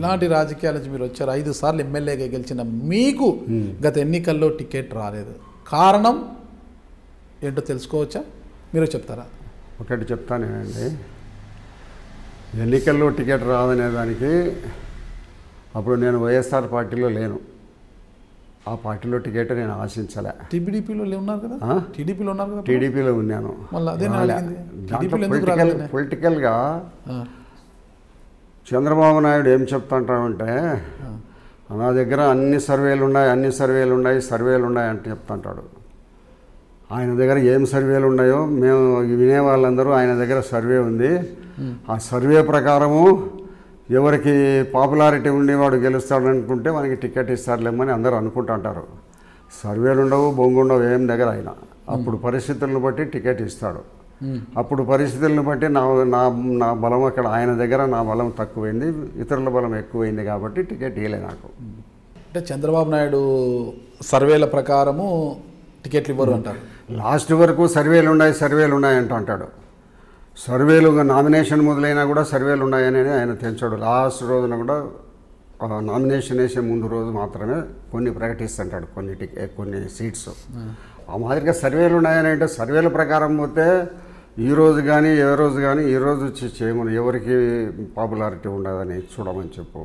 ఇలాంటి రాజకీయాల నుంచి మీరు వచ్చారు ఐదు సార్లు ఎమ్మెల్యేగా గెలిచిన మీకు గత ఎన్నికల్లో టికెట్ రాలేదు కారణం ఏంటో తెలుసుకోవచ్చా మీరు చెప్తారా ఒకటి చెప్తానేనండి ఎన్నికల్లో టికెట్ రాదనే దానికి అప్పుడు నేను వైఎస్ఆర్ పార్టీలో లేను ఆ పార్టీలో టికెట్ నేను ఆశించలే టీడీపీలో ఉన్నారు కదా ఆ? టీడీపీలో ఉన్నారు కదా టీడీపీలో ఉన్నాను మళ్ళీ అదే నేను రాలే. అడిగింది. దాంట్లో టీడీపీలో ఎందుకు పొలిటికల్ రాలేదని? పొలిటికల్గా ఆ, చంద్రబాబు నాయుడు ఏం చెప్తుంటామంటే నా దగ్గర అన్ని సర్వేలు ఉన్నాయి అన్ని సర్వేలు ఉన్నాయి సర్వేలు ఉన్నాయి అంటే చెప్తుంటాడు ఆయన దగ్గర ఏం సర్వేలు ఉన్నాయో మేము వినే వాళ్ళందరూ ఆయన దగ్గర సర్వే ఉంది ఆ సర్వే ప్రకారము ఎవరికి పాపులారిటీ ఉండేవాడు గెలుస్తాడు అనుకుంటే మనకి టికెట్ ఇస్తారులేమని అందరూ అనుకుంటుంటారు సర్వేలు ఉండవు బొంగు ఉండవు ఏం దగ్గర ఆయన అప్పుడు పరిస్థితులను బట్టి టికెట్ ఇస్తాడు ఉమ్, అప్పుడు పరిస్థితులను బట్టి నా నా నా బలం అక్కడ ఆయన దగ్గర నా బలం తక్కువైంది ఇతరుల బలం ఎక్కువైంది కాబట్టి టికెట్ ఇవ్వలే నాకు అంటే చంద్రబాబు నాయుడు సర్వేల ప్రకారము టికెట్లు ఇవ్వరు అంటారు లాస్ట్ వరకు సర్వేలు ఉన్నాయి సర్వేలు ఉన్నాయి అంటూ అంటాడు సర్వేలు ఇంకా నామినేషన్ మొదలైనా కూడా సర్వేలు ఉన్నాయని ఆయన తెంచాడు లాస్ట్ రోజున కూడా ఆ, నామినేషన్ వేసే ముందు రోజు మాత్రమే కొన్ని ప్రకటిస్తుంటాడు కొన్ని టికె కొన్ని సీట్స్ ఆ మాదిరిగా సర్వేలు ఉన్నాయని అంటే సర్వేల ప్రకారం పోతే ఈ రోజు కానీ ఏ రోజు కానీ ఈ రోజు వచ్చి చేయమని ఎవరికి పాపులారిటీ ఉండదని చూడమని చెప్పు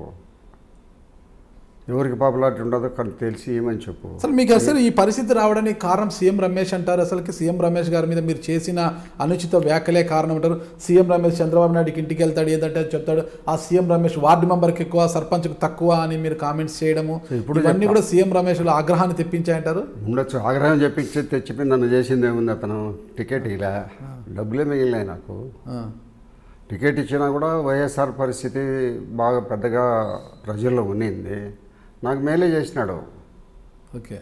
ఎవరికి పాపులారిటీ ఉండదో కానీ తెలిసి ఏమని చెప్పు అసలు మీకు అసలు ఈ పరిస్థితి రావడానికి కారణం సీఎం రమేష్ అంటారు అసలుకి సీఎం రమేష్ గారి మీద మీరు చేసిన అనుచిత వ్యాఖ్యలే కారణం అంటారు సీఎం రమేష్ చంద్రబాబు నాయుడుకి ఇంటికి వెళ్తాడు ఏదంటే అది చెప్తాడు ఆ సీఎం రమేష్ వార్డు మెంబర్కి ఎక్కువ సర్పంచ్కి తక్కువ అని మీరు కామెంట్స్ చేయడము ఇప్పుడు ఇవన్నీ కూడా సీఎం రమేష్లో ఆగ్రహాన్ని తెప్పించాయంటారు ఉండొచ్చు ఆగ్రహం చెప్పించి తెచ్చిపోయి నన్ను చేసింది ఏముంది అతను టికెట్ ఇలా డబ్బులే మిగిలినాయి నాకు ఆ, టికెట్ ఇచ్చినా కూడా వైఎస్ఆర్ పరిస్థితి బాగా పెద్దగా ప్రజల్లో ఉన్నింది నాకు మేలే చేసినాడు ఓకే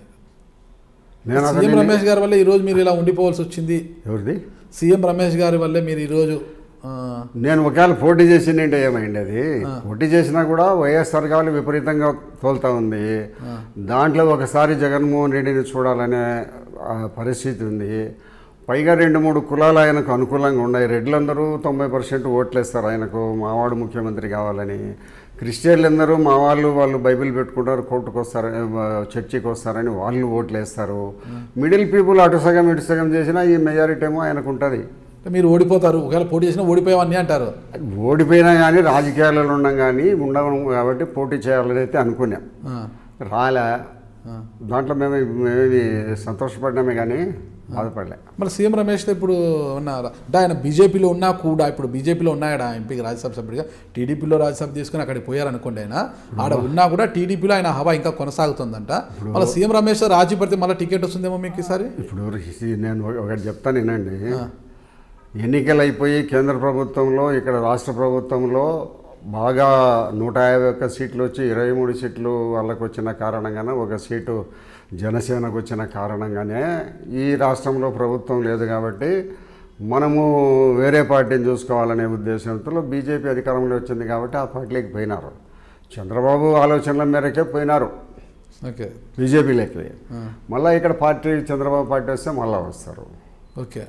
నేను సీఎం అతన్ని రమేష్ గారి వల్ల ఈరోజు మీరు ఇలా ఉండిపోవాల్సి వచ్చింది ఎవరిది సీఎం రమేష్ గారి వల్లే మీరు ఈరోజు ఆ, నేను ఒకవేళ పోటీ చేసిండే ఏమైంది అది పోటీ చేసినా కూడా వైఎస్ఆర్ గాలి విపరీతంగా తోలుతా ఉంది దాంట్లో ఒకసారి జగన్మోహన్ రెడ్డిని చూడాలనే ఆ, పరిస్థితి ఉంది పైగా రెండు మూడు కులాలు ఆయనకు అనుకూలంగా ఉన్నాయి రెడ్లందరూ తొంభై పర్సెంట్ ఓట్లేస్తారు ఆయనకు మావాడు ముఖ్యమంత్రి కావాలని క్రిస్టియన్లు అందరూ మా వాళ్ళు వాళ్ళు బైబిల్ పెట్టుకుంటారు కోర్టుకు వస్తారు ఆ, చర్చికి వస్తారని వాళ్ళు ఓట్లు వేస్తారు మిడిల్ పీపుల్ అటు సగం ఇటు సగం చేసినా ఈ మెజారిటీ ఏమో ఆయనకు ఉంటుంది అంటే మీరు ఓడిపోతారు ఒకవేళ పోటీ చేసినా ఓడిపోయామని అంటారు ఓడిపోయినా కానీ రాజకీయాలలో ఉన్నాం కానీ ఉండము కాబట్టి పోటీ చేయాలని అయితే అనుకున్నాం ఆ, రాలే ఆ. దాంట్లో మేము మేమేది సంతోషపడ్డామే కానీ బాధపడలే మరి సీఎం రమేష్ ఇప్పుడు ఉన్నారు అంటే ఆయన బీజేపీలో ఉన్నా కూడా ఇప్పుడు బీజేపీలో ఉన్నాడు ఆయన ఎంపీకి రాజ్యసభ సభ్యుడిగా టీడీపీలో రాజ్యసభ తీసుకుని అక్కడికి పోయారనుకోండి ఆయన ఆడ ఉన్నా కూడా టీడీపీలో ఆయన హవా ఇంకా కొనసాగుతుందంట మళ్ళీ సీఎం రమేష్ రాజీ పడితే మళ్ళీ టికెట్ వస్తుందేమో మీకు ఈసారి ఇప్పుడు ఈ- నేను ఒకటి చెప్తాను వినండి ఎన్నికలు అయిపోయి కేంద్ర ప్రభుత్వంలో ఇక్కడ రాష్ట్ర ప్రభుత్వంలో బాగా నూట యాభై ఒక్క సీట్లు వచ్చి ఇరవై మూడు సీట్లు వాళ్ళకు వచ్చిన కారణంగానే ఒక సీటు జనసేనకు వచ్చిన కారణంగానే ఈ రాష్ట్రంలో ప్రభుత్వం లేదు కాబట్టి మనము వేరే పార్టీని చూసుకోవాలనే ఉద్దేశంతో బీజేపీ అధికారంలో వచ్చింది కాబట్టి ఆ పార్టీలోకి పోయినారు చంద్రబాబు ఆలోచనల మేరకే పోయినారు ఓకే బీజేపీలోకి మళ్ళీ ఇక్కడ పార్టీ చంద్రబాబు పార్టీ వస్తే మళ్ళీ వస్తారు ఓకే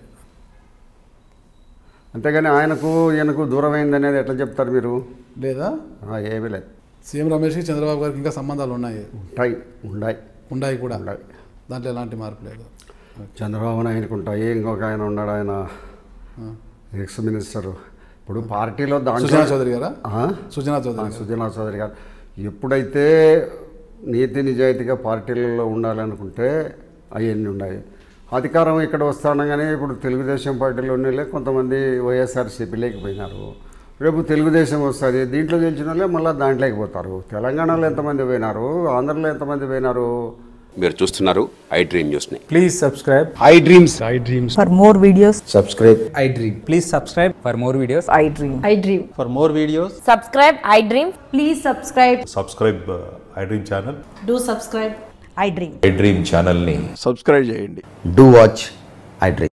అంతేగాని ఆయనకు ఈయనకు దూరమైంది అనేది ఎట్లా చెప్తారు మీరు లేదా ఆ, ఏమీ లేదు సీఎం రమేష్కి చంద్రబాబు గారికి ఇంకా సంబంధాలు ఉన్నాయి ఉంటాయి ఉన్నాయి ఉన్నాయి కూడా ఉన్నాయి దాంట్లో ఎలాంటి మార్పు లేదు చంద్రబాబు నాయుడుకు ఉంటాయి ఇంకొక ఆయన ఉన్నాడు ఆయన ఎక్స్ మినిస్టర్ ఇప్పుడు పార్టీలో దాంట్లో సుజనా చౌదరి గారా ఆ? సుజనా ఆ, చౌదరి గారు. సుజనా చౌదరి గారు ఎప్పుడైతే నీతి నిజాయితీగా పార్టీలలో ఉండాలనుకుంటే అవన్నీ ఉన్నాయి అధికారం ఇక్కడ వస్తానగానే ఇప్పుడు తెలుగుదేశం పార్టీలోనే కొంతమంది వైఎస్ఆర్సీపీలోకి పోయినారు రేపు తెలుగుదేశం వస్తుంది దీంట్లో గెలిచిన వాళ్ళే మళ్ళీ దాంట్లోకి పోతారు తెలంగాణలో ఎంతమంది పోయినారు ఆంధ్రలో ఎంతమంది పోయినారు మీరు చూస్తున్నారు ఐ డ్రీమ్ న్యూస్ని Please subscribe I dreams For more videos, subscribe I Dream. Please subscribe for more videos. I dream. I dream. for more videos Subscribe, I dream. Please subscribe. Subscribe I dream channel Do subscribe. I dream. I dream ఛానల్ని do watch i dream